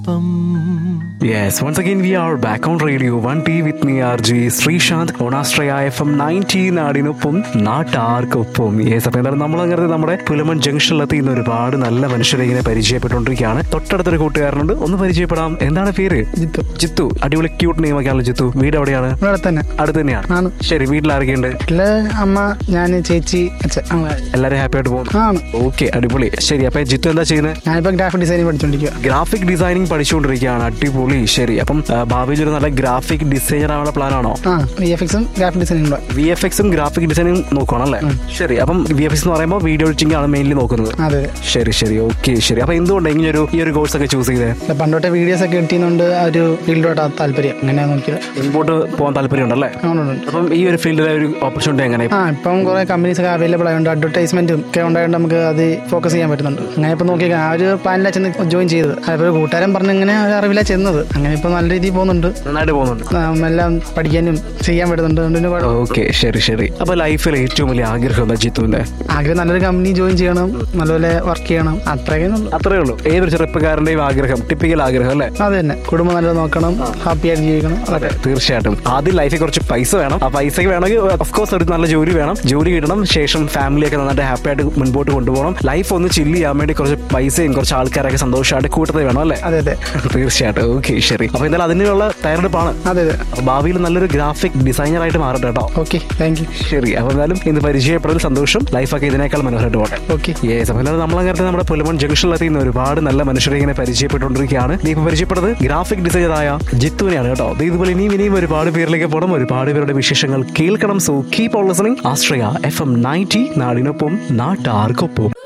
Yes, once again we are back on radio 1T with me RG Sreesanth ഓണാസ്ട്രയ F M ninety നാടിനൊപ്പം നാട്ടാർക്കൊപ്പം yes അപ്പം എന്തായാലും നമ്മൾ അങ്ങനെ നമ്മുടെ പുലമൺ ജംഗ്ഷനിലെത്തി ഇന്ന് ഒരുപാട് നല്ല മനുഷ്യരെ ഇങ്ങനെ പരിചയപ്പെട്ടുകൊണ്ടിരിക്കുകയാണ് തൊട്ടടുത്തൊരു കൂട്ടുകാരനുണ്ട് ഒന്ന് പരിചയപ്പെടാം എന്താണ് പേര് ജിത്തു ജിത്തു അടിപൊളി ക്യൂട്ട് നെയിം ഒക്കെയാണല്ലോ ജിത്തു വീട് എവിടെയാണ് ഇവിടെ തന്നെ അടുത്ത് തന്നെയാണ് ആണ് ശരി വീട്ടിൽ ആരൊക്കെയുണ്ട് വീട്ടില് അമ്മ ഞാൻ ചേച്ചി അച്ഛൻ അങ്ങനെ എല്ലാവരും ഹാപ്പി ആയിട്ട് പോകുന്നു ആണ് ഓക്കെ അടിപൊളി ശരി അപ്പൊ ജിത്തു എന്താ ചെയ്യുന്നത് ഞാനിപ്പോ ഗ്രാഫിക് ഡിസൈനിങ് പഠിച്ചോണ്ടിരിക്കുക ഗ്രാഫിക് ഡിസൈനിങ് പഠിച്ചുകൊണ്ടിരിക്കുകയാണ് അടിപൊളി ശരി അപ്പം ആ, ഭാവിയിൽ ഒരു നല്ല ഗ്രാഫിക് ഡിസൈനർ ആവാനുള്ള പ്ലാൻ ആണോ ആ വി എഫ് എക്സും ഗ്രാഫിക് ഡിസൈനിങ് കൂടെ വി എഫ് എക്സും ഗ്രാഫിക് ഡിസൈനിങ് നോക്കണം അല്ലേ ശരി അപ്പം വി എഫ് എക്സ് എന്ന് പറയുമ്പോൾ വീഡിയോ എഡിറ്റിംഗ് ആണ് മെയിൻലി നോക്കുന്നത് അതെ ശരി ശരി ഓക്കെ ശരി അപ്പൊ എന്തുകൊണ്ട് ഇങ്ങനെ ഒരു ഈ ഒരു കോഴ്സ് ഒക്കെ ചൂസ് ചെയ്തേ അല്ല, പണ്ടോട്ടെ വീഡിയോസ് ഒക്കെ എഡിറ്റ് ചെയ്യുന്നതുകൊണ്ട് ആ ഒരു ഫീൽഡോട്ടാ താല്പര്യം അങ്ങനെ നോക്കിയത് മുമ്പോട്ട് പോകാൻ താല്പര്യമുണ്ടല്ലേ അതുകൊണ്ടുണ്ട് അപ്പം ഈ ഒരു ഫീൽഡിലെ ഒരു ഓപ്പർച്യൂണിറ്റി എങ്ങനെ ആ ഇപ്പം കുറെ കമ്പനീസ് ഒക്കെ അവൈലബിൾ ആയതുകൊണ്ട് അഡ്വർടൈസ്മെന്റും ഒക്കെ ഉണ്ടായതുകൊണ്ട് നമുക്ക് അത് ഫോക്കസ് ചെയ്യാൻ പറ്റുന്നുണ്ട് അങ്ങനെ ഇപ്പൊ നോക്കി ആ ഒരു പ്ലാനിലാണ് ചെന്ന് ജോയിൻ ചെയ്തത് അതിപ്പോൾ ഒരു കൂട്ടുകാരൻ പറഞ്ഞ് ഇങ്ങനെ ഒരു അറിവിലാണ് ചെന്നത് അങ്ങനെ ഇപ്പൊ നല്ല രീതിയിൽ പോകുന്നുണ്ട് നന്നായിട്ട് പോകുന്നുണ്ട് ആ, എല്ലാം പഠിക്കാനും ചെയ്യാൻ പറ്റുന്നുണ്ട് അതുകൊണ്ട് പിന്നെ കുഴപ്പം- ഓക്കെ ശരി ശരി അപ്പൊ ലൈഫിൽ ഏറ്റവും വലിയ ആഗ്രഹം എന്താ ജിത്തുവിന്റെ ആഗ്രഹം നല്ലൊരു കമ്പനി ജോയിൻ ചെയ്യണം നല്ലപോലെ വർക്ക് ചെയ്യണം അത്രയൊക്കെ ഉള്ളൂ അത്രേ ഉള്ളൂ ഏതൊരു ചെറുപ്പക്കാരന്റെയും ആഗ്രഹം ടിപ്പിക്കൽ ആഗ്രഹം അല്ലേ അത് തന്നെ കുടുംബം നല്ലത് നോക്കണം ഹാപ്പി ആയിട്ട് ജീവിക്കണം അതൊക്കെ തീർച്ചയായിട്ടും ആദ്യം ലൈഫിൽ കുറച്ച് പൈസ വേണം ആ പൈസയ്ക്ക് വേണമെങ്കിൽ ഓഫ് കോഴ്സ് ഒരു നല്ല ജോലി വേണം ജോലി കിട്ടണം ശേഷം ഫാമിലി ഒക്കെ നന്നായിട്ട് ഹാപ്പി ആയിട്ട് മുൻപോട്ട് കൊണ്ടുപോകണം ലൈഫ് ഒന്ന് ചില്ല് ചെയ്യാൻ വേണ്ടി കുറച്ച് പൈസയും കുറച്ച് ആൾക്കാരൊക്കെ സന്തോഷമായിട്ട് കൂട്ടത്തിൽ വേണം അല്ലേ അതെ അതെ തീർച്ചയായിട്ടും ഓക്കെ ശരി അപ്പൊ എന്തായാലും അതിനുള്ള തയ്യാറെടുപ്പാണ് അതെ അതെ അപ്പൊ ഭാവിയിൽ നല്ലൊരു ഗ്രാഫിക് ഡിസൈനർ ആയിട്ട് മാറട്ടെ കേട്ടോ ഓക്കെ താങ്ക് യു ശരി അപ്പൊ എന്തായാലും ഇന്ന് പരിചയപ്പെടൽ സന്തോഷം ലൈഫൊക്കെ ഇതിനേക്കാൾ മനോഹരമായിട്ട് പോട്ടെ ഓക്കെ യേസ് അപ്പോൾ അല്ലാതെ നമ്മളങ്ങനെ നമ്മുടെ പുലമൺ ജംഗ്ഷനിലെത്തി ഇന്ന് ഒരുപാട് നല്ല മനുഷ്യരെ ഇങ്ങനെ പരിചയപ്പെട്ടുകൊണ്ടിരിക്കുകയാണ് നീ ഇപ്പോൾ പരിചയപ്പെട്ടത് ഗ്രാഫിക് ഡിസൈനറായ ജിത്തുവിനെയാണ് കേട്ടോ ദേ ഇതുപോലെ ഇനിയും ഇനിയും ഒരുപാട് പേരിലേക്ക് പോകണം ഒരുപാട് പേരുടെ വിശേഷങ്ങൾ കേൾക്കണം so keep on listening Ashraya F M ninety നാടിനൊപ്പം നാട്ടാർക്കൊപ്പം